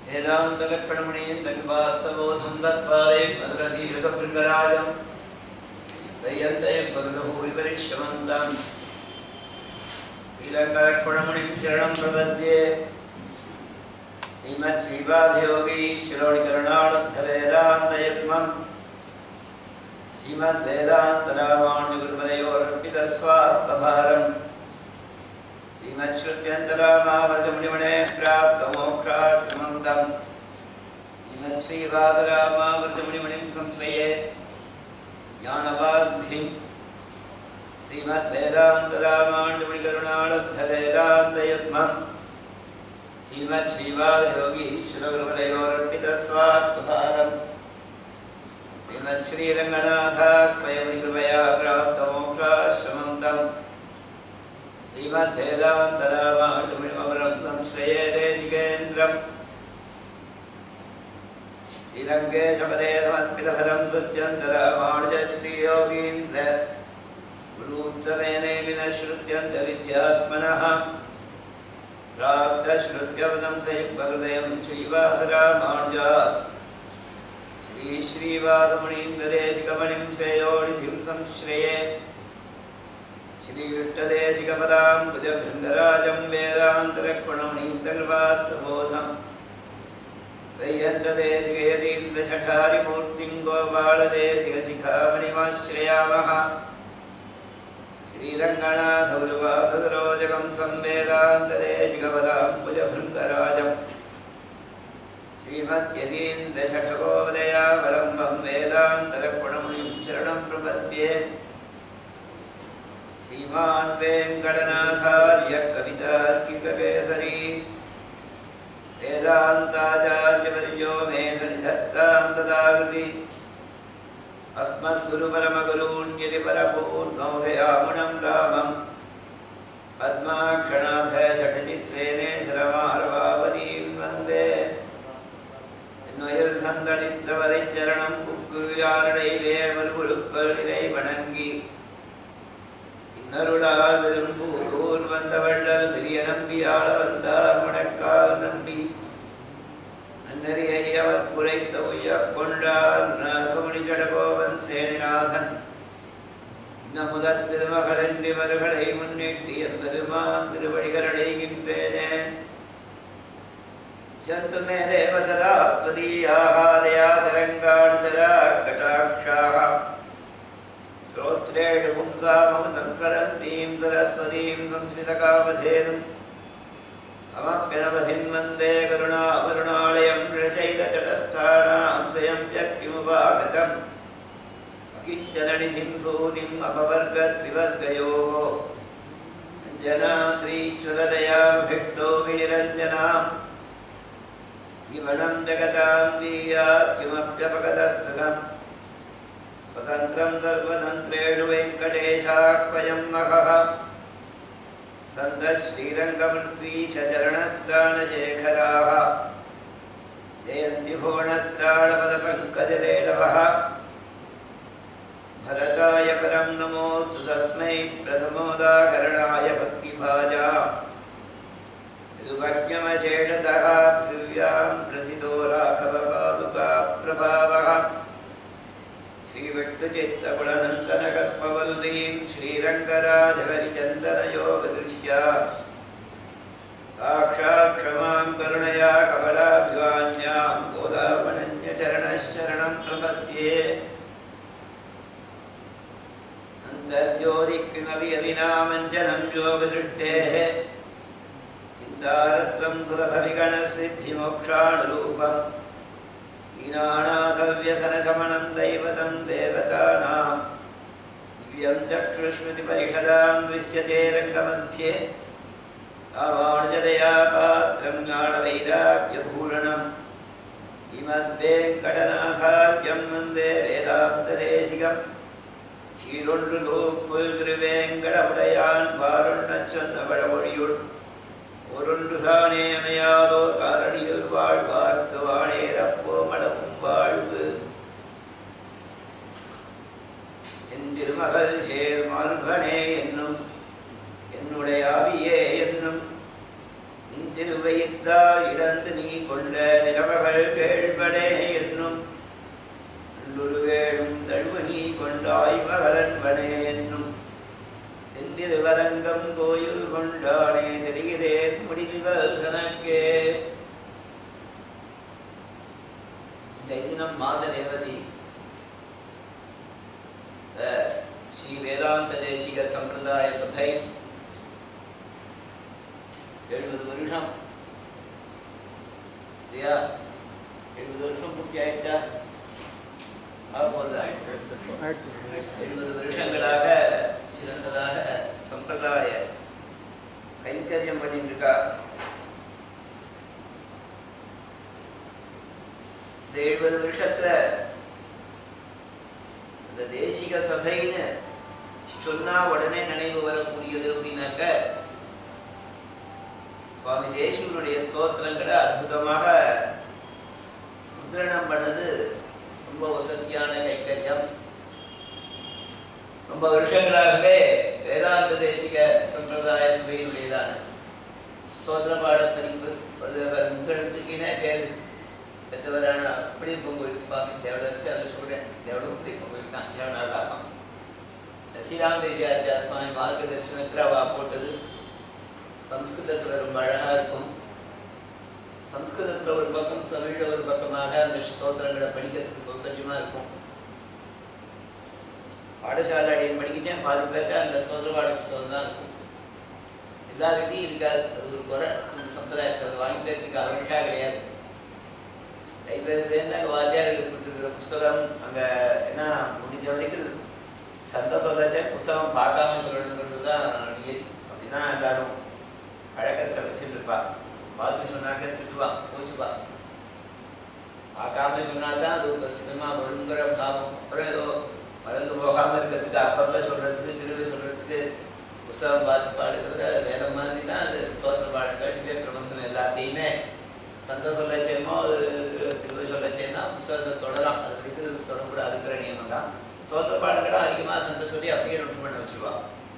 வேதாந்தலக்கணமணியின் தன்பாத்தபோதம் தற்பாதை மதுரதீரகபிருங்கராஜம் தையந்தயம் பருணபூரிபரிஷமந்தம் ீலங்கலக்குணமணிம் சரணம் பிரபத்யே ஸ்ரீமத் ஸ்ரீபாதயோகீஸ்வரோணிகருணாளப்தவேதாந்தயுக்மம் ஸ்ரீமத் வேதாந்தராமானுகுருபதயோரர்ப்பிதஸ்வாத்மபாரம் श्रीमच्छ्रुत्यन्तरामावृतमुनिमणे प्राप्तमोक्षाश्रमन्तम् श्रीमच्छ्रीवादरामावृतमुनिमणिं संश्रये ज्ञानवाद्भिम् श्रीमद्वेदान्तरामाण्डमुनिकरुणालब्धवेदान्तयुग्मम् श्रीमच्छ्रीवादयोगीश्वरगुरुवरयोरर्पितस्वात्मभारम् श्रीमच्छ्रीरङ्गनाथात्मयमुनिकृपया प्राप्तमोक्षाश्रमन्तम् श्रीमद्वेदान्तरामानुमिमरं संश्रये देशिकेन्द्रम् श्रीरङ्गे जपदे समर्पितफलं श्रुत्यन्तरामानुज श्रीयोगीन्द्र गुरूत्तमेनेमि न श्रुत्यन्तविद्यात्मनः प्राप्तश्रुत्यपदं सयुग्महृदयं श्रीवासरामानुजात् श्रीश्रीवासमुनीन्द्रेशिकमणिं श्रेयोनिधिं संश्रये श्रीकृष्णदेशिकपदां भुजभृङ्गराजं वेदान्तरक्षुणमणीन्द्रकृपात्तबोधम् दैयन्तदेशिकयतीन्द्रषठारिमूर्तिं गोपालदेशिकशिखामणिमाश्रयामः श्रीरङ्गनाथगुरुवासरोजकं संवेदान्तदेशिकपदां भुजभृङ्गराजम् श्रीमद्यतीन्द्रषठकोपदयावलम्बं वेदान्तरक्षुणमुनिं शरणं प्रपद्ये श्रीमान् वेङ्कटनाथार्य कवितार्किककेसरी वेदान्ताचार्यवर्यो मे सनिधत्तां तदाकृति अस्मद्गुरुपरमगुरून् यदि परपूर्णोदयामुणं रामं पद्माक्षणाथ षठचित्सेने शरमारवावतीं वन्दे என்னுயிர் சந்தடித்தவரை சரணம் புக்குயானடைவே வருகுருக்கள் நிறை வணங்கி இன்னருளால் விரும்பூர் வந்த வள்ளல் பெரிய நம்பியாள வந்தார் மணக்கால் நம்பி நன்னறியை அவர் குறைத்த உய்யக் கொண்டார் நாகமணி ஜடகோவன் சேனிநாதன் முதற் திருமகளன்றி வருகளை முன்னிட்டு என் பெருமான் திருவடிகளடைகின்றேனே சந்து மேலே வசராத்மதீயாக தயா தரங்காணுதரா கட்டாட்சாக श्रोत्रेषु पुंसामवसङ्करन्तीं सरस्वतीं संस्कृतकामधेनुम् अमप्यनवधिं वन्दे करुणावरुणालयं ऋचैलचटस्थानां स्वयं व्यक्तिमुपागतम् अकिञ्चननिधिं सूतिम् अपवर्गत्रिवर्गयोः अञ्जनाद्रीश्वरदयामभिष्टो विनिरञ्जनाम् इवनं जगतां वीयात् किमप्यपगतसुखम् स्वतन्त्रं सर्वतन्त्रेषु वेङ्कटेशाह्वयं महः सन्तः श्रीरङ्गमृत्वीशचरणत्राणशेखराः जयन्ति भुवनत्राणपदपङ्कजरेणवः भरताय परं नमोऽस्तु तस्मै प्रथमोदाहरणाय भक्तिभाजा ऋभज्ञमशेषतः पृथिव्यां प्रथितो राघवपादुका प्रभावः श्रीविष्णुचित्तकुलनन्दनकल्पवल्लीं श्रीरङ्गराजहरिचन्दनयोगदृश्या साक्षात् क्षमां करुणया कमलाभिवान्यां गोदावनन्यचरणश्चरणं प्रपद्ये अन्तर्ज्योतिकिमपि अविनामञ्जनं योगदृष्टेः चिन्तारत्वं सुलभविगणसिद्धिमोक्षानुरूपम् ीनानाथव्यसनशमनं दैवतं देवतानां दिव्यं चक्षुश्रुतिपरिषदां दृश्यते रङ्गमध्ये रामानुजदया पात्रं ज्ञानवैराग्यभूषणम् इमद्वेङ्कटनाथार्यं वन्दे वेदान्तदेशिकम् ஷீரொன்று தோப்புல் திருவேங்கடமுடையான் பாருண்ணச் சொன்ன பழமொழியுள் ஒருன்று தானே அமையாதோ தாரணியில் வாழ்வார்க்கு வாழேரப்போ மடமும் வாழ்வு என் திருமகள் சேர் மார்பனே என்னும் என்னுடைய ஆவியே என்னும் இன் திருவயிற்றால் இடந்து நீ கொண்ட நிலவகள் கேழ்வனே என்னும் உள்ளுருவேடும் தழுவு நீ கொண்டாய் மகளன்பனே என்னும் செந்திருவரங்கம் கோயில் கொண்டானே தெரிகிறேன் முடிவுகள் தனக்கே இந்த தினம் மாத ரேவதி அஹ், ஸ்ரீ வேதாந்த தேசிக சம்பிரதாய சபை எழுபது வருஷம் இல்லையா எழுபது வருஷம் பூர்த்தி ஆயிடுச்சா ஆகும்போது எழுபது வருஷங்களாக சிறந்ததாக சம்பிரதாய கைங்கரியம் பண்ணிட்டு இருக்கா இந்த எழுபது வருஷத்துல இந்த தேசிக சபைன்னு சொன்னா உடனே நினைவு வரக்கூடியது அப்படின்னாக்க சுவாமி தேசிகனுடைய ஸ்தோத்திரங்களை அற்புதமாக முத்திரணம் பண்ணது ரொம்ப வசதியான கைக்கரியம் ரொம்ப வருஷங்களாகவே வேதாந்த தேசிக சம்பிரதாய சபையினுடையதான ஸ்தோத்திர பாடத்தறிவு முத்திரணத்துக்குனே பேர் பெற்றவரான அப்படி பொங்கல் சுவாமி தேவட வச்சு அதை சொல்றேன் தேவட அப்படி பொங்கல் தான் தேவனாலாகம் ஸ்ரீராம் தேசியாச்சார சுவாமி மார்க்க தரிசனத்தில் அவா போட்டது சம்ஸ்கிருதத்தில் ரொம்ப அழகாக இருக்கும் சம்ஸ்கிருதத்தில் ஒரு பக்கம் தமிழில் ஒரு பக்கமாக அந்த ஸ்தோத்திரங்களை படிக்கிறதுக்கு சௌகரியமாக இருக்கும் பாடசாலை அடியன் படிக்கிச்சேன் பாதி பேர்த்த அந்த ஸ்தோத்திர பாட புஸ்தகம் தான் இருக்கும் எல்லாருக்கிட்டையும் இருக்காது அது ஒரு குறை அந்த சம்பிரதாயத்தை அதை வாங்கி தரத்துக்கு அவருக்காக கிடையாது லைப்ரரியிலேருந்து அங்கே வாத்தியாருக்கு கொடுத்துருக்கிற புஸ்தகம் அங்கே என்ன முடிஞ்ச வரைக்கும் சந்த சொல்லச்சே புஸ்தகம் பார்க்காம சொல்லணுங்கிறது தான் நியதி அப்படிதான் எல்லாரும் பழக்கத்தை வச்சுருப்பா பார்த்து சொன்னாக்க திட்டுவா கோச்சுப்பா பார்க்காம சொன்னா தான் அது ஒரு கஷ்டமாக வருங்கிற பாவம் அப்புறம் ஏதோ மறந்து போகாமல் இருக்கிறதுக்கு அப்பப்போ சொல்கிறதுக்கு திருவி சொல்கிறதுக்கு புஸ்தகம் பார்த்து பாடுகிறத வேற மாதிரி தான் அது ஸ்தோத்திர பாடங்கள் இதே பிரபந்தம் எல்லாத்தையுமே சந்த சொல்லச்சேமோ அது திருவி சொல்லச்சேன்னா புஸ்தகத்தை தொடலாம் அது வரைக்கும் தொடக்கூடாதுங்கிற நியமம் தான் ஸ்தோத்திர பாடங்களும் அதிகமாக சந்த சொல்லி அப்படியே நோட்டு பண்ண வச்சுருவா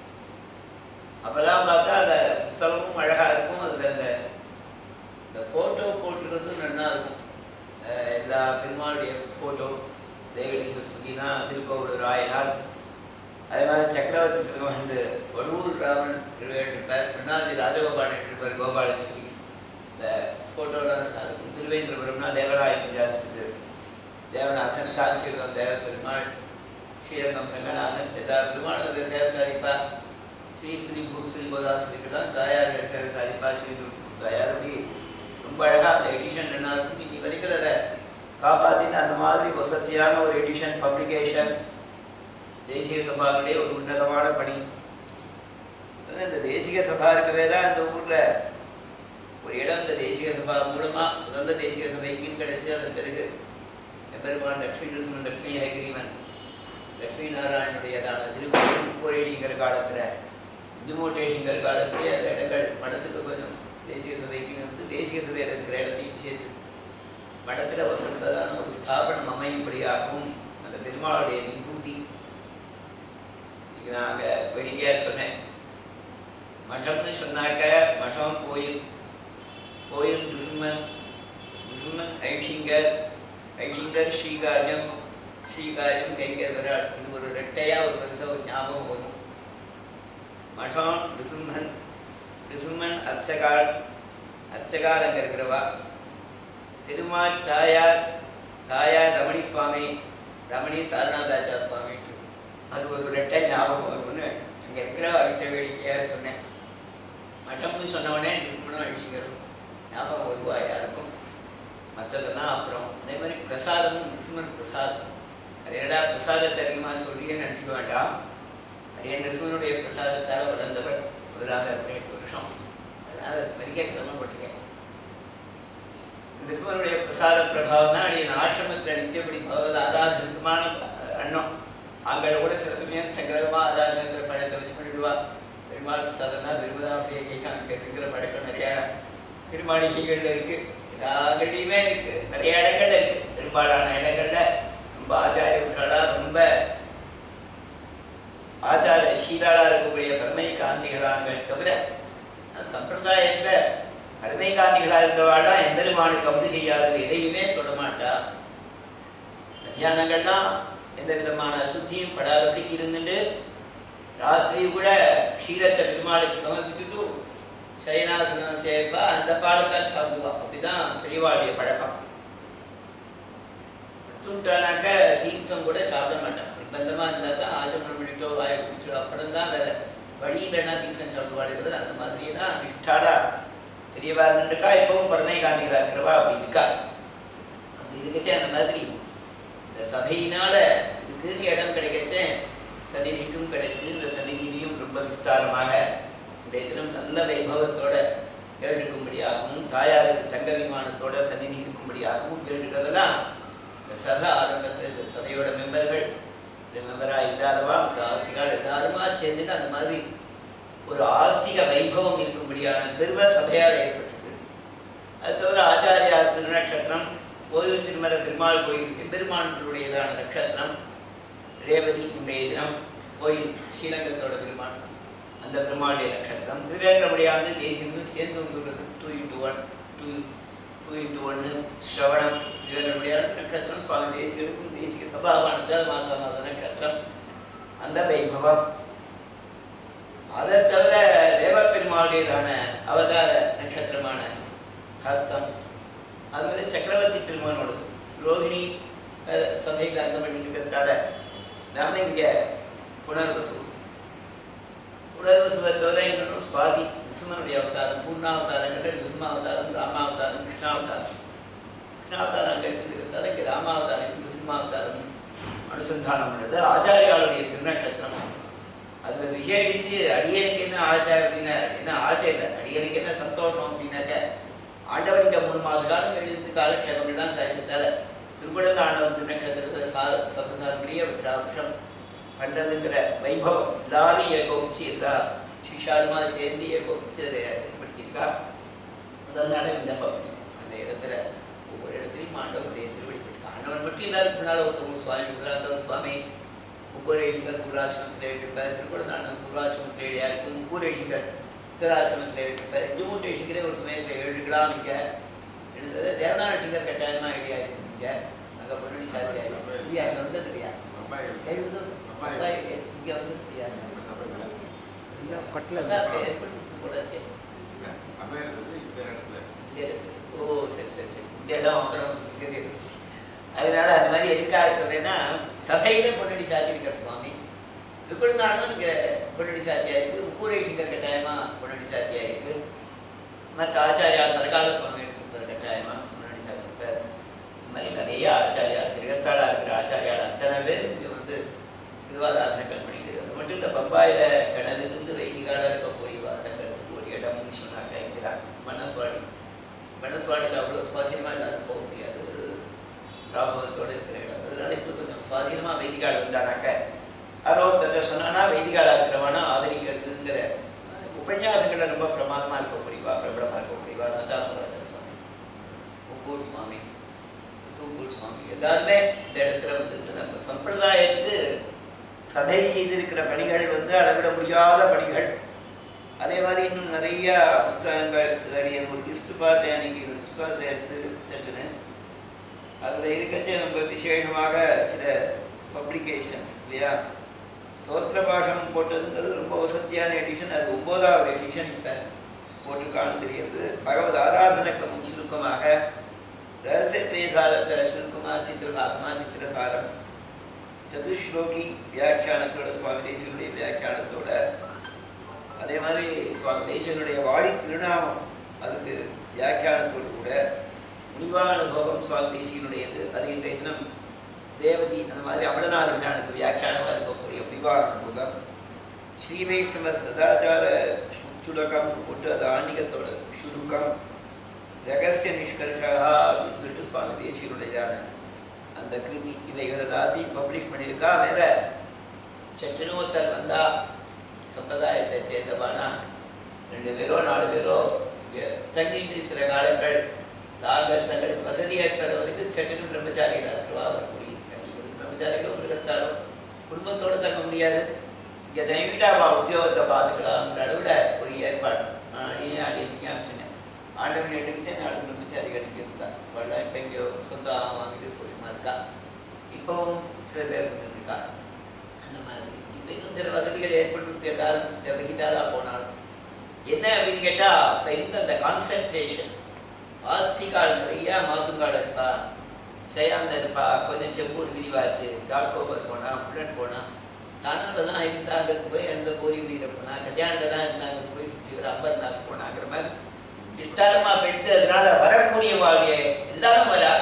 அப்பெல்லாம் பார்த்தா அந்த புஸ்தகமும் அழகா இருக்கும் அதுல அந்த இந்த போட்டோ போட்டுக்கிறது நல்லா இருக்கும் அஹ் எல்லா பெருமாளுடைய போட்டோ தேவடி சுஸ்துகினா திருக்கோவிலூர் ராயனார் அதே மாதிரி சக்கரவர்த்தி திருமகன் வடூர் ராமன் இருப்பார் பின்னாதி ராஜகோபாலன் இருப்பார் கோபாலகிருஷ்ணி இந்த போட்டோட இருக்கும் திருவேந்திரபுரம்னா தேவராயன் ஜாஸ்தி தேவநாதன் காஞ்சிபுரம் தேவ பெருமாள் ஸ்ரீரங்கம் ரங்கநாதன் எல்லா பெருமாளும் அதை சேர சாரிப்பார் ஸ்ரீ ஸ்ரீ பூஸ்திரி கோதாஸ்திரிக்கெல்லாம் தாயார் சேர சாரிப்பா ஸ்ரீ தாயார் அப்படி ரொம்ப அழகாக அந்த எடிஷன் என்ன இருக்கும் இன்னி வரைக்கும் அதை காப்பாற்றின அந்த மாதிரி வசதியான ஒரு எடிஷன் பப்ளிகேஷன் தேசிய சபாவுடைய ஒரு உன்னதமான பணி அதாவது இந்த தேசிக சபா இருக்கவே தான் இந்த ஊரில் ஒரு இடம் இந்த தேசிக சபா மூலமாக முதல்ல தேசிக சபைக்குன்னு கிடைச்சி அதன் பிறகு எம்பெருமான் லட்சுமி நரசிம்மன் லட்சுமி ஹயகிரிவன் லட்சுமி நாராயணுடையதான திருப்பூரேஷிங்கர் காலத்தில் இந்துமோட்டேஷிங்கர் காலத்திலே அந்த இடங்கள் மடத்துக்கு கொஞ்சம் தேசிய சபைக்கு வந்து தேசிய சபையில் இருக்கிற இடத்தையும் சேர்த்து மடத்தில் வசந்ததான ஒரு ஸ்தாபனம் அமையும்படியாகவும் அந்த பெருமாளுடைய விபூதி இன்னைக்கு நாங்கள் வேடிக்கையாக சொன்னேன் மட்டம்னு சொன்னாக்க மட்டம் கோயில் கோயில் நிசும்மன் நிசும்மன் ஐஷிங்கர் ஐஷிங்கர் ஸ்ரீகாரியம் ஸ்ரீகாரியம் கைங்கர் விராட் இது ஒரு ரெட்டையாக ஒரு பெருசாக ஒரு ஞாபகம் வரும் மடம் நிசும்மன் நிசும்மன் அர்ச்சகால் அர்ச்சகால் அங்கே இருக்கிறவா திருமால் தாயார் தாயார் ரமணி சுவாமி ரமணி சாரநாதாச்சா சுவாமி அது ஒரு ரெட்டை ஞாபகம் வரும்னு அங்கே இருக்கிற அவர்கிட்ட வேடிக்கையாக சொன்னேன் மட்டம்னு சொன்னவொடனே நிசும்மனும் அழிச்சிக்கிறோம் ஞாபகம் வருவா யாருக்கும் மற்றதெல்லாம் அப்புறம் அதே மாதிரி பிரசாதமும் நிசுமன் பிரசாதம் அது என்னடா பிரசாதத்தை அதிகமாக சொல்லியே நினச்சிக்க வேண்டாம் அது என் நிசுமனுடைய பிரசாதத்தால் வளர்ந்தவர் முதலாக எட்டு வருஷம் அதனால் அதை ஸ்மரிக்க கிரமப்பட்டிருக்கேன் நிசுமனுடைய பிரசாத பிரபாவம் தான் என் ஆசிரமத்தில் நித்தியப்படி பகவத் ஆராதனமான அன்னம் அங்கே கூட சில சமயம் சங்கரமாக ஆராதனைங்கிற பழத்தை வச்சு பண்ணிடுவா பெருமாள் பிரசாதம்னா விரும்பதா அப்படியே கேட்காமிக்கிறதுங்கிற பழக்கம் நிறையா திருமாளிகைகள்ல இருக்கு எல்லா இடங்கள்லையுமே இருக்கு நிறைய இடங்கள்ல இருக்கு பெரும்பாலான இடங்கள்ல ரொம்ப ஆச்சாரியர்களா ரொம்ப ஆச்சார சீராளா இருக்கக்கூடிய பரமை காந்திகளாங்கள் தவிர சம்பிரதாயத்துல கடமை காந்திகளா இருந்தவாடா எம்பெருமானுக்கு அமுது செய்யாதது எதையுமே தொடமாட்டா மத்தியானங்கள்லாம் எந்த விதமான சுத்தியும் படாதபடிக்கு இருந்துட்டு ராத்திரி கூட க்ஷீரத்தை பெருமாளுக்கு சமர்ப்பிச்சுட்டு சயனாசனம் செய்வா அந்த பாலத்தான் சாப்பிடுவா அப்படிதான் பெரியவாளுடைய பழக்கம் படுத்துட்டானாக்க தீர்த்தம் கூட சாப்பிட மாட்டான் நிர்பந்தமா இருந்தால் தான் ஆச்சமனம் பண்ணிட்டோ வாயை குடிச்சோ அப்புறம் தான் வேற வழி இல்லைன்னா தீர்த்தம் சாப்பிடுவாடுகிறது அந்த மாதிரியே தான் நிஷ்டாடா பெரியவா இருந்துருக்கா இப்பவும் பிறமை காந்திகளா இருக்கிறவா அப்படி இருக்கா அப்படி இருக்கச்சே அந்த மாதிரி இந்த சபையினால இதுக்குன்னு இடம் கிடைக்கச்சே சந்நிதிக்கும் கிடைச்சு இந்த சந்நிதியிலையும் ரொம்ப விஸ்தாரமாக இந்த தினம் நல்ல வைபவத்தோட கேட்டுக்கும்படியாகவும் தாயாருக்கு தங்க விமானத்தோட சந்நிதி இருக்கும்படியாகவும் கேட்டுக்கிறதெல்லாம் இந்த சபை ஆரம்பத்தில் இந்த சபையோட மெம்பர்கள் இந்த மெம்பராக இல்லாதவா ஒரு ஆஸ்திகால் எல்லாருமா சேர்ந்துட்டு அந்த மாதிரி ஒரு ஆஸ்திக வைபவம் இருக்கும்படியான பெரும சபையால் ஏற்பட்டது அது தவிர ஆச்சாரியா திருநட்சத்திரம் கோயில் திருமல பெருமாள் கோயில் எம்பெருமானுடையதான நட்சத்திரம் ரேவதி இன்றைய தினம் கோயில் ஸ்ரீரங்கத்தோட பெருமாள் அந்த பெருமாளுடைய நட்சத்திரம் திருவேங்கமுடியாந்து தேசியமும் சேர்ந்து வந்துள்ளது two into one two two into ஒன்று ஸ்ரவணம் திருவேங்கமுடியாத நட்சத்திரம் சுவாமி தேசியருக்கும் தேசிய சபாவானது அது மாத மாத நட்சத்திரம் அந்த வைபவம் அதை தவிர தேவப்பெருமாளுடையதான அவதார நட்சத்திரமான ஹஸ்தம் அது மாதிரி சக்கரவர்த்தி திருமகனோடது ரோஹிணி அஹ், சபையில் அங்கம் பண்ணிருக்கிறதால நாம இங்கே புனர்வசு புனர்வசுவை தவிர இன்னொன்று சுவாதி நிசுமனுடைய அவதாரம் பூர்ணாவதாரங்கள் நிசுமாவதாரம் ராமாவதாரம் கிருஷ்ணாவதாரம் கிருஷ்ணாவதாரம் அங்கே எடுத்துக்கிறதால இங்கே ராமாவதாரம் நிசுமாவதாரம் அனுசந்தானம் பண்ணுறது ஆச்சாரியாளுடைய திருநட்சத்திரம் அது விசேஷிச்சு அடியனுக்கு என்ன ஆசை அப்படின்னா என்ன ஆசை இல்லை அடியனுக்கு என்ன சந்தோஷம் அப்படின்னாக்க ஆண்டவனுக்கு மூணு மாத காலம் எழுந்து காலக்ஷேபங்கள்லாம் சாதிச்சதால திருக்குடல் ஆண்டவன் திருநட்சத்திரத்தை சா சப்தசாஸ்திரிய விட்டாபிஷம் பண்ணுறதுங்கிற வைபவம் எல்லாரும் ஏகோபிச்சு எல்லா சிஷாலுமா சேர்ந்து ஏகோபிச்சு அதை ஏற்படுத்தியிருக்கா அதனால விண்ணப்பம் பண்ணிக்கணும். அந்த இடத்துல ஒவ்வொரு இடத்துலையும் ஆண்டவனுடைய திருவடி பெற்று ஆண்டவன் மட்டும் எல்லாரும் முன்னால் ஒருத்தவங்க சுவாமி முதலாந்தவன் சுவாமி முக்கூரேஷிங்கர் பூராசிரமத்தில் இருப்பார் திருக்குடநாடன் பூராசிரமத்தில் ஏழியா இருக்கும் முக்கூரேஷிங்கர் உத்தராசிரமத்தில் இருப்பார் ஜுமுட்டேஷிங்கரே ஒரு சமயத்தில் எழுதுக்கலாம் இங்கே எழுதுறது தேவநாத சிங்கர் கட்டாயமாக ஐடியா இருக்கும் இங்கே அங்கே பொன்னடி சாதியா இருக்கும் இல்லையா அங்கே வந்தது இல்லையா எழுது இங்கே வந்தது இல்லையா இங்க பட்டில சபை ஏற்படுத்தி போல இருக்கே இந்த இடத்துல இங்க இருக்கு. ஓ சரி சரி சரி இந்த இடம் அப்புறம் இங்க இருக்கு. அதனால அந்த மாதிரி எதுக்காக சொல்றேன்னா சபையில பொன்னடி சாத்தியிருக்கார் சுவாமி திருக்குழந்தாண்டும் இங்க பொன்னடி சாத்தியா இருக்கு முக்கூரேஷிங்கர் கட்டாயமா பொன்னடி சாத்தியா இருக்கு மற்ற ஆச்சாரியா பரகால சுவாமி இருக்கிற கட்டாயமா பொன்னடி சாத்தியிருப்பார் இந்த மாதிரி நிறைய ஆச்சாரியா கிரகஸ்தாலா இருக்கிற ஆச்சாரியால் அத்தனை பேர் இங்க வந்து திருவாராதனைகள் பண்ணிட்டு அது மட்டும் இல்லை பம்பாயில கிணறுலேருந்து வைதிகாலாக இருக்கக்கூடியவா தங்கறதுக்கு ஒரு இடம்னு சொன்னாக்க இங்கே தான் மனசுவாடி மனசுவாடியில் அவ்வளோ சுவாதீனமாக எல்லாரும் போக முடியாது ராபவத்தோடு இருக்கிற இடம் அதனால இப்போ கொஞ்சம் சுவாதீனமாக வைதிகால் வந்தானாக்க அறுபத்தெட்ட சொன்னானா வைதிகாலாக இருக்கிறவனா ஆதரிக்கிறதுங்கிற உபன்யாசங்களை ரொம்ப பிரமாதமாக இருக்கக்கூடியவா பிரபலமாக இருக்கக்கூடியவா சந்தானபுரத்தர் சுவாமி ஒவ்வொரு சுவாமி தூங்கூர் சுவாமி எல்லாருமே இந்த இடத்துல வந்து நம்ம சம்பிரதாயத்துக்கு சபை செய்திருக்கிற பணிகள் வந்து அளவிட முடியாத பணிகள் அதே மாதிரி இன்னும் நிறைய புஸ்தகங்கள் நிறைய ஒரு லிஸ்ட் பார்த்தேன் அன்னைக்கு ஒரு புஸ்தகத்தை எடுத்து சட்டுன்னு அதில் இருக்கச்சே நம்ம விசேஷமாக சில பப்ளிகேஷன்ஸ் இல்லையா ஸ்தோத்திர பாஷம் போட்டதுங்கிறது ரொம்ப வசதியான எடிஷன் அது ஒன்பதாவது எடிஷன் இப்போ போட்டிருக்கான்னு தெரியுது பகவத் ஆராதன கிரமம் சுருக்கமாக ரகசியத்திரை சாரத்தை சுருக்கமாக சித்திரபாகமா சித்திரசாரம் சதுஸ்லோகி வியாக்கியானத்தோட சுவாமி தேசியனுடைய வியாக்கியானத்தோட அதே மாதிரி சுவாமி தேசியனுடைய வாடி திருநாமம் அதுக்கு வியாக்கியானத்தோடு கூட முனிவானுபவம் சுவாமி தேசியனுடையது அது இன்றைய தினம் தேவதி அந்த மாதிரி அமலநாத விஞ்ஞானத்துக்கு வியாக்கியானமாக இருக்கக்கூடிய முனிவானுபவம் ஸ்ரீ வைஷ்ணவ சதாச்சார சுலகம் போட்டு அது ஆன்மீகத்தோட சுருக்கம் ரகசிய நிஷ்கர்ஷா அப்படின்னு சொல்லிட்டு சுவாமி தேசியனுடையதான அந்த கிருதி இவைகள் எல்லாத்தையும் பப்ளிஷ் பண்ணியிருக்கா வேற சட்டுன்னு ஒருத்தர் வந்தா சம்பிரதாயத்தை சேர்ந்தவானா ரெண்டு பேரோ நாலு பேரோ இங்க தங்கிட்டு சில காலங்கள் தாங்கள் தங்களுக்கு வசதி ஏற்பட வரைக்கும் சட்டுன்னு பிரம்மச்சாரிகளாக இருக்கிறவா வரக்கூடிய தங்கிகள் பிரம்மச்சாரிகளோ மிருகஸ்தாலோ குடும்பத்தோட தங்க முடியாது இங்கே தயவிட்டு அவள் உத்தியோகத்தை பார்த்துக்கலாம்ன்ற அளவில் ஒரு ஏற்பாடு நான் அடியே அடி ஞாபகம் ஆண்டவன் எடுத்துச்சே நாலு பிரம்மச்சாரிகள் இங்கே இருந்தா அவள்லாம் இப்போ இங்கே சொந்தம் வாங்கிட்டு சொல்லிமா இருக்கா இப்போவும் சில பேர் இருந்திருக்கா அந்த மாதிரி இப்போ இன்னும் சில வசதிகள் ஏற்பட்டு எல்லாரும் விலகிட்டாரா போனாலும் என்ன அப்படின்னு கேட்டா இப்போ இருந்த அந்த கான்சென்ட்ரேஷன் ஆஸ்திகால் நிறைய மாத்துங்கால் இருப்பா ஷயாந்த இருப்பா கொஞ்சம் செம்பூர் விரிவாச்சு காட்கோபர் போனா புல்லட் போனா கானால தான் இருந்தாங்க போய் அந்த கோரி வீர போனா கல்யாணில் தான் இருந்தாங்க போய் சுற்றி வர அம்பர்நாத் போனாங்கிற மாதிரி விஸ்தாரமா பெற்று அதனால வரக்கூடிய வாழ்க்கைய எல்லாரும் வரா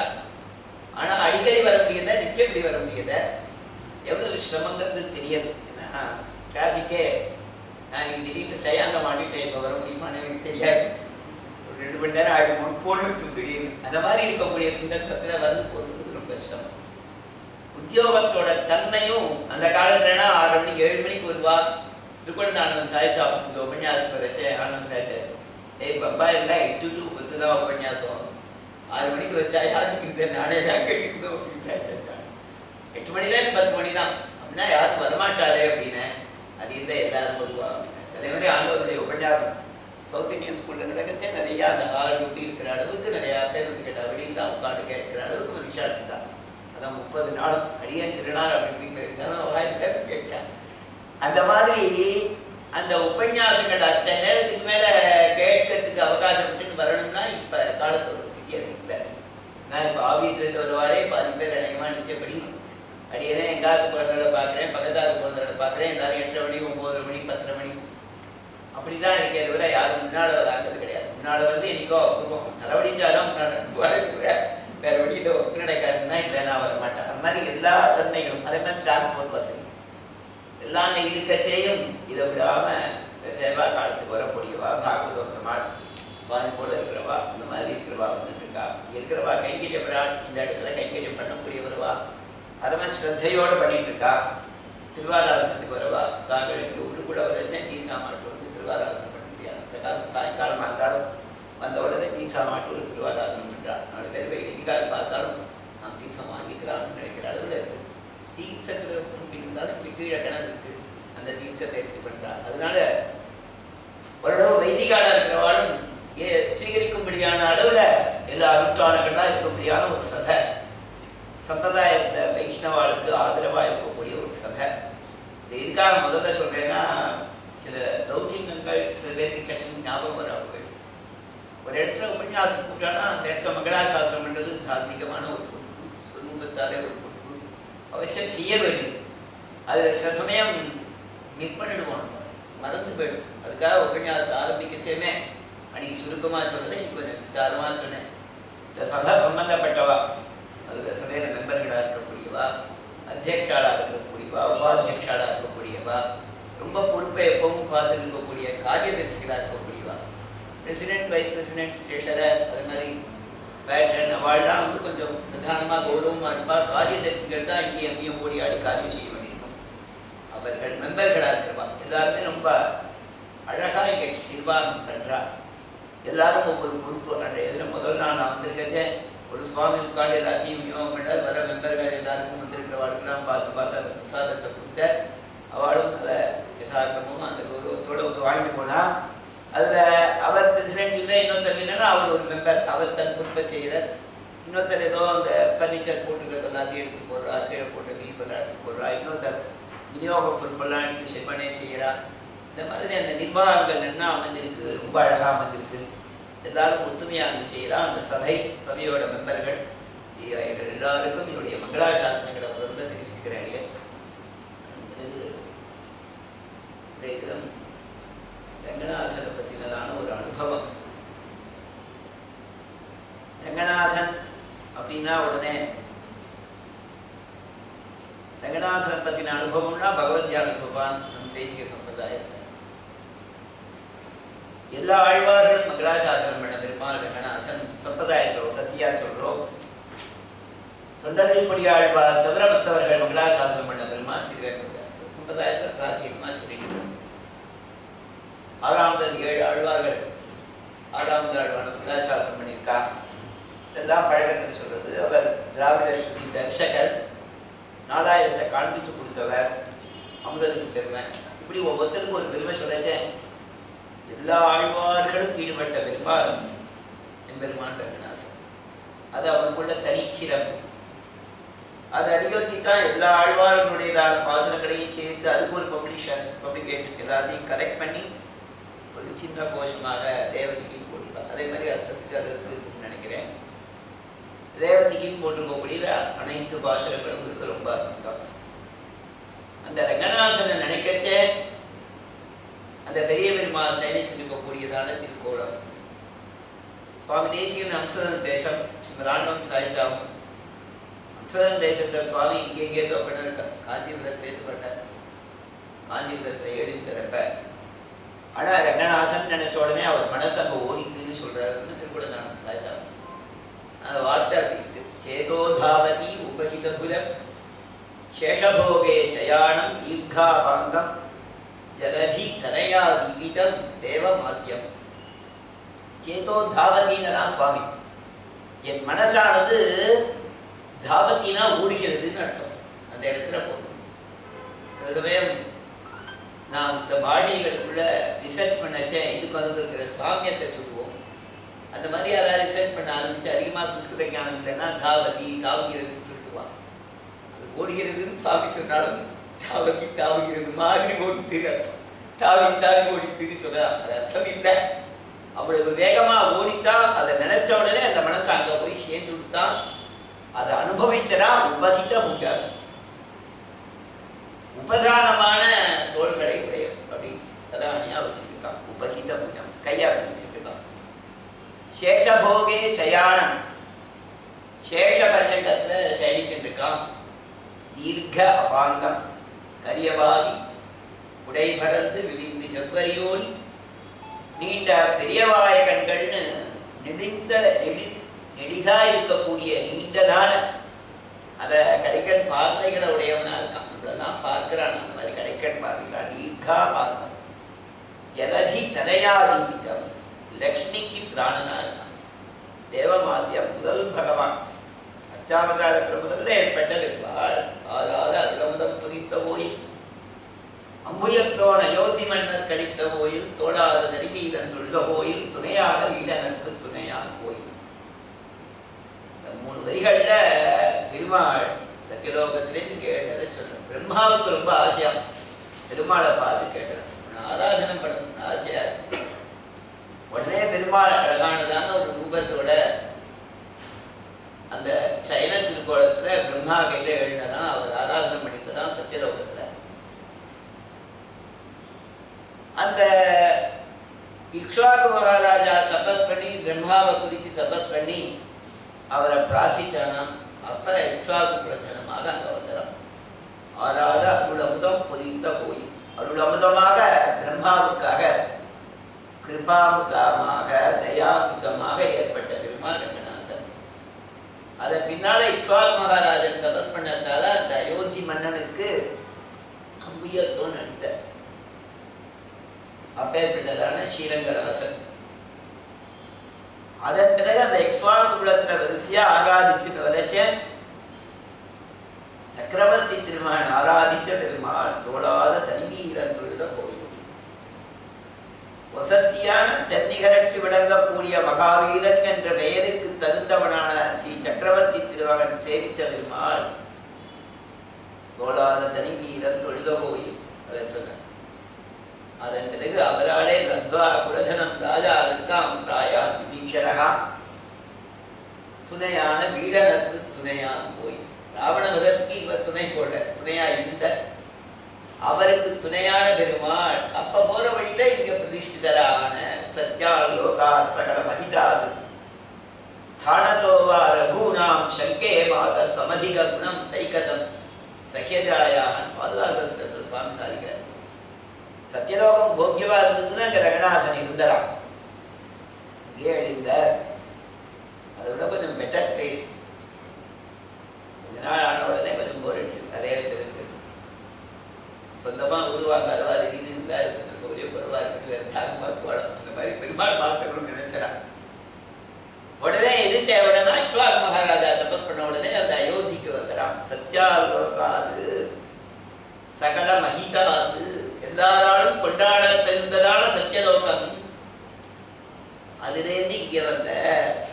ஆனா அடிக்கடி வர முடியல நிச்சயப்படி வர முடியல எவ்வளவு சிரமங்கிறது தெரியாது ஏன்னா டிராஃபிக்கே நான் இன்னைக்கு திடீர்னு சயாந்த மாட்டிட்டேன் இப்போ வர முடியுமான்னு எனக்கு தெரியாது ஒரு ரெண்டு மணி நேரம் ஆகிடுமோன்னு போட்டு திடீர்னு அந்த மாதிரி இருக்கக்கூடிய சந்தர்ப்பத்தில் வந்து போகிறது ரொம்ப சிரமம் உத்தியோகத்தோட தன்மையும் அந்த காலத்துலனா ஆறு மணிக்கு ஏழு மணிக்கு வருவா திருக்குழந்தை ஆனந்த் சாய்ச்சா இந்த உபன்யாசம் வச்சே ஆனந்த் சாய்ச்சா ஏய் பப்பா இல்லை எட்டு டு பத்து தான் உபன்யாசம் ஆறு மணிக்கு வச்சா யாருக்கு இந்த நானே தான் கேட்டுக்கணும் அப்படின்னு சாய்ச்சா எட்டு மணி தான் பத்து மணி தான் அப்படின்னா யாரும் வரமாட்டாளே அப்படின்னு அது இல்லை எல்லாரும் வருவா அப்படின்னு அதே மாதிரி ஆண்டவருடைய உபன்யாசம் சவுத் இந்தியன் ஸ்கூல்ல நடக்கச்சே நிறைய அந்த ஆள் விட்டு இருக்கிற அளவுக்கு நிறைய பேர் வந்து கேட்டா வெளியில் தான் உட்காந்து கேட்கிற அளவுக்கு மனுஷா இருந்தா அதான் முப்பது நாள் அடியன் சிறுநாள் அப்படி இப்படின்னு இருந்தாலும் வாயில கேட்டேன் அந்த மாதிரி அந்த உபன்யாசங்கள் அத்தனை நேரத்துக்கு மேல கேட்கறதுக்கு அவகாசம் விட்டுன்னு வரணும்னா இப்ப காலத்தோட ஸ்திதி அது இல்லை நான் இப்போ ஆஃபீஸ்ல இருந்து வருவாரே பாதி பேர் அநேகமாக நிச்சயப்படி அடியனே எங்காவது குழந்தைகளை பார்க்குறேன் பக்கத்தாறு குழந்தைகளை பார்க்குறேன் எல்லாரும் எட்டரை மணி ஒம்பது மணி பத்தரை மணி அப்படிதான் இருக்கே தவிர யாரும் முன்னால வராங்கிறது கிடையாது முன்னால வந்து என்னைக்கோ அபூர்வம் தலைவலிச்சாதான் முன்னாடி வரக்கூட வேற வழியில் ஒர்க் நடக்காதுன்னா இல்லை நான் வர மாட்டேன் அந்த மாதிரி எல்லா தன்மைகளும் அதே மாதிரி டிரான்ஸ்போர்ட் வசதி எல்லாம் இருக்க செய்யும் இதை விடாம சேவா காலத்துக்கு வரக்கூடியவா பாகவதோத்தமாள் வாரி போல இருக்கிறவா இந்த மாதிரி இருக்கிறவா வந்துட்டு இருக்கா இருக்கிறவா கைங்கரியம் பிராட் இந்த இடத்துல கைங்கரியம் பண்ணக்கூடியவரவா அதை மாதிரி ஸ்ரத்தையோட பண்ணிட்டு இருக்கா திருவாராதனத்துக்கு வரவா தாங்கள் இங்கே உள்ள கூட வரைச்சேன் தீர்த்தா மாட்டு வந்து திருவாராதனம் பண்ண முடியாது பிரகாரம் சாயங்காலம் வந்தாலும் வந்த உடனே தீர்த்தா மாட்டு ஒரு திருவாராதனம் பண்ணுறார் நாலு பேர் வெயிலிக்கால் பார்த்தாலும் நான் தீர்த்தம் வாங்கிக்கிறான்னு நினைக்கிற அளவில் இருக்கு தீர்த்தத்தில் இருந்தாலும் இப்படி கீழே கிணறு இருக்கு அந்த தீர்த்தத்தை எடுத்து பண்ணுறா அதனால ஓரளவு வைதிகால இருக்கிறவாளும் ஏ ஸ்வீகரிக்கும்படியான அளவில் எல்லா அனுஷ்டானங்கள்லாம் இருக்கும்படியான ஒரு சபை சம்பிரதாயத்தை வைஷ்ணவாளுக்கு ஆதரவாக இருக்கக்கூடிய ஒரு சபை இது எதுக்காக முதல்ல சொல்றேன்னா சில லௌகிகங்கள் சில பேருக்கு சட்டம் ஞாபகம் வராமல் போயிடும் ஒரு இடத்துல உபன்யாசம் கூட்டானா அந்த இடத்துல மங்களாசாசனம் பண்ணுறது தார்மீகமான ஒரு பொறுப்பு சுரூபத்தாலே ஒரு பொறுப்பு அவசியம் செய்ய வேண்டியது அதில் சில சமயம் மிஸ் பண்ணிடுவோம் மறந்து போயிடும் அதுக்காக உபன்யாசத்தை ஆரம்பிக்கச்சேமே அன்னைக்கு சுருக்கமாக சொன்னதை இன்னைக்கு கொஞ்சம் விஸ்தாரமாக சொன்னேன் இந்த சபை சம்பந்தப்பட்டவா அதில் சபையில மெம்பர்களாக இருக்கக்கூடியவா அத்தியக்ஷாளாக இருக்கக்கூடியவா உபாத்தியக்ஷாளாக இருக்கக்கூடியவா ரொம்ப பொறுப்பை எப்பவும் பார்த்துட்டு இருக்கக்கூடிய காரியதர்சிகளாக இருக்கக்கூடியவா பிரசிடென்ட் வைஸ் பிரசிடென்ட் ட்ரெஷரர் அது மாதிரி பேட்டன் அவள்லாம் வந்து கொஞ்சம் நிதானமாக கௌரவமாக இருப்பா காரியதர்சிகள் தான் இங்கே எங்கேயும் ஓடி ஆடி காரியம் செய்ய வேண்டியிருக்கும் அவர்கள் மெம்பர்களாக இருக்கிறவா எல்லாருமே ரொம்ப அழகாக இங்கே நிர்வாகம் பண்ணுறா எல்லாரும் ஒவ்வொரு பொறுப்பு அந்த இதில் முதல் நாள் நான் வந்திருக்கச்சேன் ஒரு சுவாமி உட்காந்து எல்லாத்தையும் விநியோகம் பண்ணார் வர மெம்பர்கள் எல்லாருக்கும் வந்திருக்கிறவாளுக்கெல்லாம் பார்த்து பார்த்து அந்த பிரசாதத்தை கொடுத்த அவளும் அதை யதார்த்தமும் அந்த கௌரவத்தோடு வந்து வாங்கிட்டு போனா அதில் அவர் பிரசிடென்ட் இல்லை இன்னொருத்தர் இல்லைன்னா அவர் ஒரு மெம்பர் அவர் தன் பொறுப்பை செய்கிறார் இன்னொருத்தர் ஏதோ அந்த ஃபர்னிச்சர் போட்டுக்கிறது எல்லாத்தையும் எடுத்து போடுறா கீழே போட்டு வீப்பெல்லாம் எடுத்து போடுறா இன்னொருத்தர் விநியோக பொறுப்பெல்லாம் எடுத்து செப்பனே செய்கிறா இந்த மாதிரி அந்த நிர்வாகங்கள் என்ன அமைஞ்சிருக்கு ரொம்ப அழகாக அமைஞ்சிருக்கு எல்லாரும் ஒத்துமையாக அங்கே செய்கிறா அந்த சபை சபையோட மெம்பர்கள் இவர்கள் எல்லாருக்கும் என்னுடைய மங்களாசாசனங்களை முதல்ல தெரிவிச்சுக்கிறாங்க இன்றைய தினம் ரங்கநாதனை பற்றினதான ஒரு அனுபவம் ரங்கநாதன் அப்படின்னா உடனே ரங்கநாதனை பற்றின அனுபவம்னா பகவத் தியான சோபான் நம் தேசிக சம்பிரதாயத்தில் எல்லா ஆழ்வார்களும் மங்களாசாசனம் பண்ண பெருமாள் ரங்கநாதன் சம்பிரதாயத்தில் சத்தியா சொல்றோம் தொண்டர்களிப்படி ஆழ்வார் தவிர மற்றவர்கள் மங்களாசாசனம் பண்ண பெருமாள் திருவேங்கட சம்பிரதாயத்தில் பிராச்சீனமாக சொல்லிட்டு ஆறாவது ஏழு ஆழ்வார்கள் ஆறாவது ஆழ்வார் மங்களாசாசனம் பண்ணியிருக்கா இதெல்லாம் பழக்கத்தில் சொல்றது அவர் திராவிட ஸ்ருதி தர்ஷகர் நாலாயிரத்தை காண்பிச்சு கொடுத்தவர் அமுதனுக்கு பெருமை இப்படி ஒவ்வொருத்தருக்கும் ஒரு பெருமை சொல்லச்சேன் எல்லா ஆழ்வார்களும் ஈடுபட்ட பெருமாள் எம்பெருமான் ரங்கநாதன் அது அவனுக்குள்ள தனிச்சிறப்பு அது அடியொத்தி தான் எல்லா ஆழ்வார்களுடையதான பாசனங்களையும் சேர்த்து அதுக்கு ஒரு பப்ளிஷர் பப்ளிகேஷன் எல்லாத்தையும் கலெக்ட் பண்ணி ஒரு சின்ன கோஷமாக தேவதிக்கு போட்டுருக்கான் அதே மாதிரி அஸ்தத்துக்கு அது இருக்குன்னு நினைக்கிறேன் ரேவதிக்கும் போட்டுக்கக்கூடிய அனைத்து பாசனங்களும் இருக்கு ரொம்ப அற்புதம் அந்த ரங்கநாதனை நினைக்கச்சே அந்த பெரிய பெருமா சயனிச்சிருக்கக்கூடியதான திருக்கோலம் சுவாமி தேசிகன் அம்சதன் தேசம் ஸ்ரீமதாண்டம் சாய்ச்சாவும் அம்சதன் தேசத்தை சுவாமி இங்கே பண்ண காஞ்சிபுரத்திலேருந்து பண்ணார் காஞ்சிபுரத்தில் எழுந்திருப்ப ஆனா ரங்கநாதன் நினைச்ச உடனே அவர் மனசு அங்க ஓடித்துன்னு சொல்றாருன்னு திருக்குறள் சாய்ச்சாவும் அந்த வார்த்தை அப்படி இருக்கு சேதோதாவதி உபகிதபுரம் சேஷபோகே சயானம் தீர்காபாங்கம் ஜலதி தனயா ஜீவிதம் தேவமாத்தியம் சேதோ தாவத்தின்னா சுவாமி என் மனசானது தாவத்தினா ஓடுகிறதுன்னு அர்த்தம் அந்த இடத்துல போதும் சில சமயம் நான் இந்த பாஷைகளுக்குள்ள ரிசர்ச் பண்ணச்சேன் இதுக்கு வந்து இருக்கிற சாமியத்தை சொல்லுவோம் அந்த மாதிரி யாராவது ரிசர்ச் பண்ண ஆரம்பிச்சு அதிகமாக சம்ஸ்கிருத ஞானம் இல்லைன்னா தாவதி தாவுகிறதுன்னு சொல்லிடுவான் அது ஓடுகிறதுன்னு சுவாமி சொன்னாலும் தாவதி தாவுகிறது மாதிரி ஓடித்து அர்த்தம் தாவி தாவி ஓடித்துன்னு சொல்ல அது அர்த்தம் இல்லை அவ்வளவு வேகமா ஓடித்தான் அதை நினைச்ச உடனே அந்த மனசு அங்க போய் சேர்ந்து விட்டான் அதை அனுபவிச்சதா உபகித புகர் உபதானமான தோள்களை உடைய அப்படி தலானியா வச்சிருக்கான் உபகித புகம் கையா வச்சிருக்கான் சேஷபோகே சயானம் சேஷ பர்யங்கத்துல சயனிச்சிருக்கான் தீர்க்க அபாங்கம் கரியவாகி உடை பறந்து விரிந்து செவ்வரியோடி நீண்ட பெரியவாய கண்கள்னு நெடிந்த நெடி நெடிதா இருக்கக்கூடிய நீண்டதான அத கடைக்கண் பார்வைகளை உடையவனா இருக்கான் இதெல்லாம் பார்க்கிறான் அந்த மாதிரி கடைக்கண் பார்வைகள் தீர்க்கா பார்க்கம் ஜலதி தனயாதீபிதம் லக்ஷ்மிக்கு பிராணனா இருக்கான் தேவமாத்தியம் முதல் பகவான் அச்சாவதாரத்தில் முதல்ல ஏற்பட்ட வெப்பாள் ஆறாத அருளமுதம் புதித்த ஓயில் அம்புயத்தோன் அயோத்தி மன்னர் கழித்த கோயில் தோடாத நெருங்கீரன் துள்ள கோயில் துணையான வீடனருக்கு துணையான கோயில் இந்த மூணு வரிகள்ல பெருமாள் சத்தியலோகத்திலேருந்து கேட்டதை சொல்றேன் பிரம்மாவுக்கு ரொம்ப ஆசையா பெருமாளை பார்த்து கேட்டேன் உன்னை ஆராதனம் பண்ணணும்னு ஆசையா இருக்கு உடனே பெருமாள் அழகானதான ஒரு ரூபத்தோட அந்த சைன திருக்கோலத்துல பிரம்மா கையில எழுந்ததான் அவர் ஆராதனை பண்ணிட்டுதான் சத்தியலோகத்துல அந்த இக்ஷ்வாகு மகாராஜா தபஸ் பண்ணி பிரம்மாவை குறித்து தபஸ் பண்ணி அவரை பிரார்த்திச்சானாம் அப்ப இக்ஷ்வாகு பிரச்சனமாக அங்க வந்துடும் ஆறாத அருளமுதம் பொதிந்த கோயில் அருளமுதமாக பிரம்மாவுக்காக கிருபாமுதமாக தயாமுதமாக ஏற்பட்ட பெருமா ரங்கநாதன் அதை பின்னால இக்ஷ்வாகு மகாராஜன் தபஸ் பண்ணதால அந்த அயோத்தி மன்னனுக்கு அம்புயத்தோன் நடித்தார் அப்பேற்பட்டதான ஸ்ரீரங்கராசன் அதன் பிறகு அந்த எக்ஸ்வால் குலத்துல வரிசையா ஆராதிச்சுட்டு வரைச்சேன் சக்கரவர்த்தி திருமகன் ஆராதிச்ச பெருமாள் தோளாத தனிவீரன் தொழுத கோயில் வசத்தியான தென்னிகரற்றி விளங்கக்கூடிய மகாவீரன் என்ற பெயருக்கு தகுந்தவனான ஸ்ரீ சக்கரவர்த்தி திருமகன் சேவிச்ச பெருமாள் தோளாத தனிவீரன் தொழுத கோயில் அதை சொன்ன அதன் பிறகு அவராலே லத்வா குலதனம் ராஜா இருக்காம் தாயா விபீஷணகா துணையான வீடனுக்கு துணையான் போய் ராவண மதத்துக்கு இவர் துணை போல துணையா இருந்த அவருக்கு துணையான பெருமாள் அப்ப போற வழியில இங்க பிரதிஷ்டிதரான சத்யா லோகா சகல மகிதாது ஸ்தானதோவா ரகுணாம் சங்கே மாத சமதிக குணம் சைகதம் சஹ்யஜாயான் பாதுகாசத்தில் சுவாமி சாதிக்கிறார் சத்தியலோகம் போக்கியவா இருந்ததுன்னா அங்க ரங்கநாதன் இருந்தாராம் இங்கே எழுந்தார் அதை விட கொஞ்சம் பெட்டர் பிளேஸ் கொஞ்ச நாள் ஆன உடனே கொஞ்சம் போர் அடிச்சு அதே இடத்துல இருக்கு சொந்தமா உருவாங்க அதுவா திடீர்னு இருந்தா இருக்கு சௌரியம் பருவா இருக்கு வேற யாரும் பார்த்து வாழும் அந்த மாதிரி பெருமாள் பார்க்கணும்னு நினைச்சாராம் உடனே எது தேவைன்னா இக்வால் மகாராஜா தபஸ் பண்ண உடனே அந்த அயோத்திக்கு வந்துடாம் சத்யாலோகாது சகல மகிதாது எல்லாராலும் கொண்டாட தகுந்ததான சத்தியலோகம் அதிலேருந்து இங்க வந்த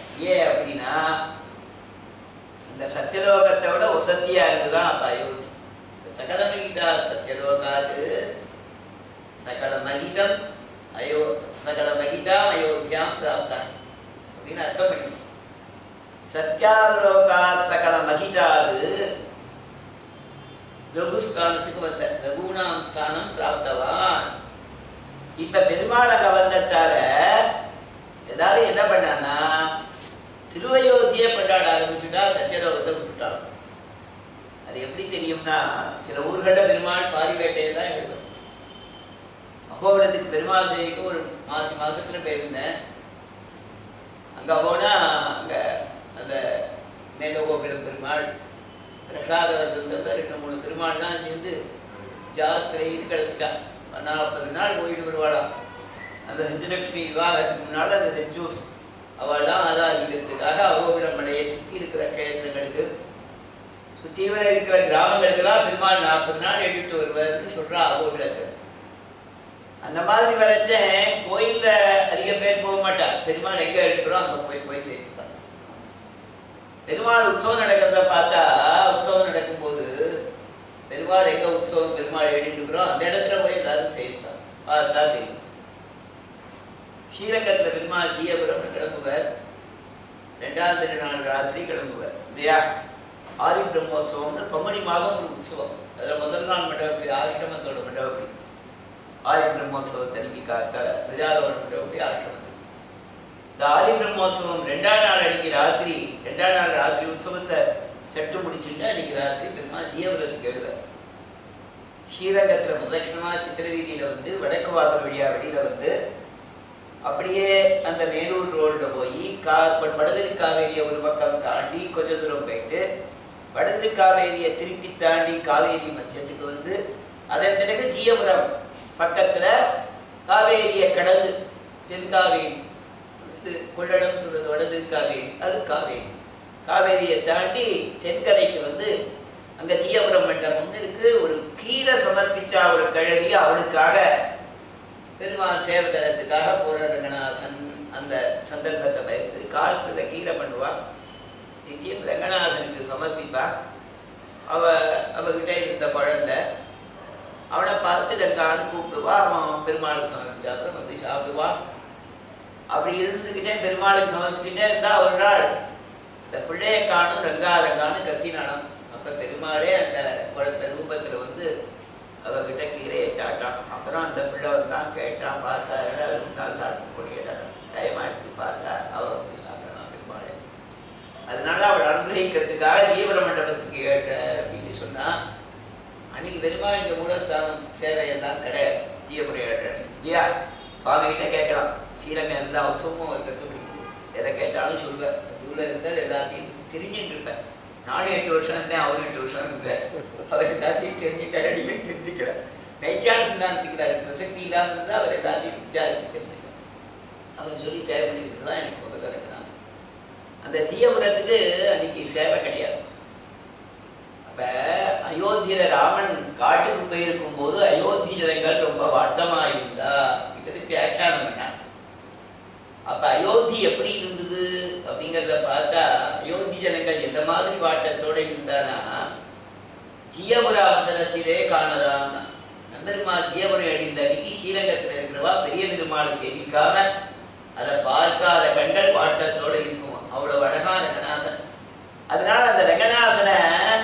சத்தியலோகத்தை விட வசதியா இருந்துதான் அப்ப அயோத்தி சகலமகிதா சத்தியலோகாது சகலமகிதம் அயோ சகலமகிதாம் அயோத்தியாம் பிராப்தா அப்படின்னு அர்த்தம் பண்ணிக்கணும் சத்யாலோகா சகல மகிதாது லகு ஸ்தானத்துக்கு வந்த லகுணாம் ஸ்தானம் பிராப்தவான் இப்ப பெருமாள் அங்க வந்ததால எல்லாரும் என்ன பண்ணான்னா திருவயோத்தியை கொண்டாட ஆரம்பிச்சுட்டா சத்தியலோகத்தை விட்டுட்டான் அது எப்படி தெரியும்னா சில ஊர்கள்ல பெருமாள் பாரி வேட்டையெல்லாம் எழுதும் அகோபுரத்துக்கு பெருமாள் சேவைக்கு ஒரு மாசி மாசத்துல போயிருந்தேன் அங்க போனா அங்க அந்த மேலகோபுரம் பெருமாள் பிரகலாதவர்தந்த ரெண்டு மூணு பெருமாள்லாம் சேர்ந்து ஜாத்திரைன்னு கிளம்பிட்டா நாற்பது நாள் போயிட்டு வருவாளாம் அந்த செஞ்சலட்சுமி விவாகத்துக்கு முன்னால் அந்த செஞ்சூஸ் அவள்லாம் ஆராதிக்கிறதுக்காக அகோபுரம் மலையை சுற்றி இருக்கிற கேத்திரங்களுக்கு சுத்தீவர இருக்கிற கிராமங்களுக்கு தான் பெருமாள் நாற்பது நாள் எழுதிட்டு வருவார்னு சொல்றா அகோபுரத்தை அந்த மாதிரி வரைச்சேன் கோயில்ல அதிக பேர் போக மாட்டா பெருமாள் எங்க எடுக்கிறோம் அங்க போய் போய் சேர்ப்பா பெருமாள் உற்சவம் நடக்கிறத பார்த்தா உற்சவம் நடக்கும்போது பெருமாள் எங்க உற்சவம் பெருமாள் எழுதிட்டுக்கிறோம் அந்த இடத்துல போய் எல்லாரும் சேர்ப்பா பார்த்தா தெரியும் ஸ்ரீரங்கத்துல பெருமாள் தீயபுரம் கிளம்புவார் ரெண்டாம் திருநாள் ராத்திரி கிளம்புவார் இல்லையா ஆதி பிரம்மோத்சவம்னு பங்குனி மாதம் ஒரு உற்சவம் அதில் முதல் நாள் மண்டபப்படி ஆசிரமத்தோட மண்டபப்படி ஆதி பிரம்மோத்சவத்தன்னைக்கு காத்தால பிரஜாதோட மண்டபப்படி ஆசிரமத்துக்கு இந்த ஆதி பிரம்மோத்சவம் ரெண்டாம் நாள் அன்னைக்கு ராத்திரி ரெண்டாம் நாள் ராத்திரி உற்சவத்தை சட்டு முடிச்சுட்டு அன்னைக்கு ராத்திரி பெருமாள் தீயபுரத்துக்கு எழுதார் ஸ்ரீரங்கத்துல பிரதட்சணமா சித்திரவீதியில வந்து வடக்கு வாசல் வழியா வெளியில வந்து அப்படியே அந்த மேலூர் ரோட்ல போய் கா வடதிரு காவேரியை ஒரு பக்கம் தாண்டி கொஞ்ச தூரம் போயிட்டு வடதிரு காவேரியை திருப்பி தாண்டி காவேரி மத்தியத்துக்கு வந்து அதன் பிறகு தீயபுரம் பக்கத்துல காவேரியை கடந்து தென்காவேரி இது கொள்ளடம் சொல்றது வடதிரு காவேரி அது காவேரி காவேரியை தாண்டி தென்கரைக்கு வந்து அங்க தீயபுரம் மண்டபம்னு இருக்கு ஒரு கீரை சமர்ப்பிச்சா ஒரு கிழவி அவளுக்காக பெருமாள் சேவகரத்துக்காக போற ரங்கநாதன் அந்த சந்தர்ப்பத்தை பயந்து காலத்துல கீரை பண்ணுவா நித்தியம் ரங்கநாதனுக்கு சமர்ப்பிப்பா அவ அவகிட்ட இருந்த குழந்தை அவனை பார்த்து ரங்கான்னு கூப்பிடுவா அவன் பெருமாளுக்கு சமர்ப்பிச்சா அப்புறம் வந்து சாப்பிடுவான் அப்படி இருந்துக்கிட்டே பெருமாளுக்கு சமர்ப்பிச்சுட்டே இருந்தா ஒரு நாள் இந்த பிள்ளையை காணும் ரங்கா ரங்கான்னு கத்தினானாம் அப்ப பெருமாளே அந்த குழந்தை ரூபத்துல வந்து அவகிட்ட கீரையை சாட்டான் அப்புறம் அந்த பிள்ளை வந்தான் கேட்டான் பார்த்தா எல்லாரும் தான் சாப்பிட்டு போடுகிறார் டைம் எடுத்து பார்த்தா அவள் வந்து சாப்பிடலாம் பெருமாளே அதனால அவள் அனுகிரகிக்கிறதுக்காக தீவிர மண்டபத்துக்கு கேட்ட அப்படின்னு சொன்னா அன்னைக்கு பெருமாள் இந்த மூலஸ்தானம் சேவையெல்லாம் கிடையாது தீயமுறை இல்லையா சுவாமி கிட்ட கேட்கலாம் ஸ்ரீரங்கம் எல்லா உற்சவமும் ஒரு கற்றுப்படி எதை கேட்டாலும் சொல்வேன் உள்ள இருந்தால் எல்லாத்தையும் தெரிஞ்சுட்டு இருப்பேன் நானும் எட்டு வருஷம் இருந்தேன் அவரும் எட்டு வருஷம் இருந்தேன் அவர் எல்லாத்தையும் தெரிஞ்சுட்டார் நீங்க தெரிஞ்சுக்கிறேன் நைச்சான சிந்தாந்தத்துக்கு அது பிரசக்தி இல்லாமல் இருந்தால் அவர் எல்லாத்தையும் விசாரிச்சு தெரிஞ்சுக்கிறார் அவர் சொல்லி சேவை பண்ணிக்கிறது தான் எனக்கு முதல்ல எனக்கு ஆசை அந்த தீயபுரத்துக்கு அன்னைக்கு சேவை கிடையாது அப்ப அயோத்தியில ராமன் காட்டுக்கு போயிருக்கும் போது அயோத்தி ஜனங்கள் ரொம்ப வாட்டமா இருந்தா இதுக்கு வியாக்கியானம் பண்ணாங்க அப்ப அயோத்தி எப்படி இருந்தது அப்படிங்கிறத பார்த்தா அயோத்தி ஜனங்கள் எந்த மாதிரி வாட்டத்தோட இருந்தானா ஜியபுர அவசரத்திலே காணலாம் நம்பெருமாள் ஜியபுரம் அடிந்த அன்னைக்கு ஸ்ரீரங்கத்தில் இருக்கிறவா பெரிய பெருமாளை சேவிக்காம அதை பார்க்காத கண்கள் வாட்டத்தோட இருக்கும் அவ்வளவு அழகான ரங்கநாதன் அதனால அந்த ரங்கநாதனை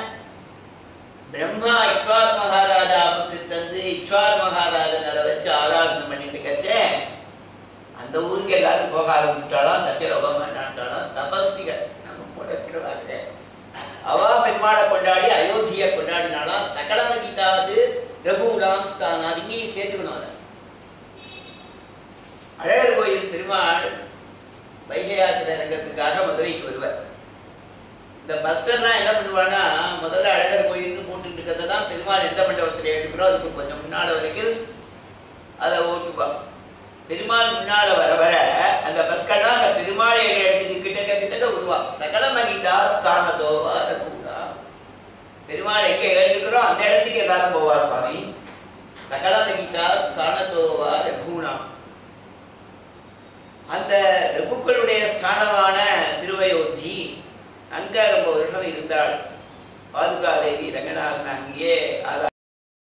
பிரம்மா இக்வார் மகாராஜாவுக்கு தந்து இக்வார் மகாராஜன் அதை வச்சு ஆராதனை பண்ணிட்டு இருக்கச்சே அந்த ஊருக்கு எல்லாரும் போக ஆரம்பிச்சுட்டாலும் சத்தியலோகம் வேண்டாண்டாலும் தபஸ்விகள் நம்ம முடக்கிறவாங்க அவா பெருமாளை கொண்டாடி அயோத்தியை கொண்டாடினாலும் சகலம கீதாவது ரகுராம் ஸ்தானாது இங்கேயும் சேர்த்துக்கணும் அதை அழகர் கோயில் பெருமாள் வைகையாற்றில் இறங்கிறதுக்காக மதுரைக்கு வருவார் இந்த பஸ் எல்லாம் என்ன பண்ணுவான்னா முதல்ல அழகர் கோயில்னு போட்டுட்டு இருக்கிறத தான் பெருமாள் எந்த மண்டபத்தில் எடுக்கிறோம் அதுக்கு கொஞ்சம் முன்னால வரைக்கும் அதை ஓட்டுவான் பெருமாள் முன்னால வர வர அந்த பஸ்கள்லாம் அந்த பெருமாள் இடத்துக்கு கிட்டக்க கிட்டக்க உருவாம் சகல மகிதா ஸ்தானத்தோ ரகுடா பெருமாள் எங்க எழுதுக்கிறோம் அந்த இடத்துக்கு எல்லாரும் போவா சுவாமி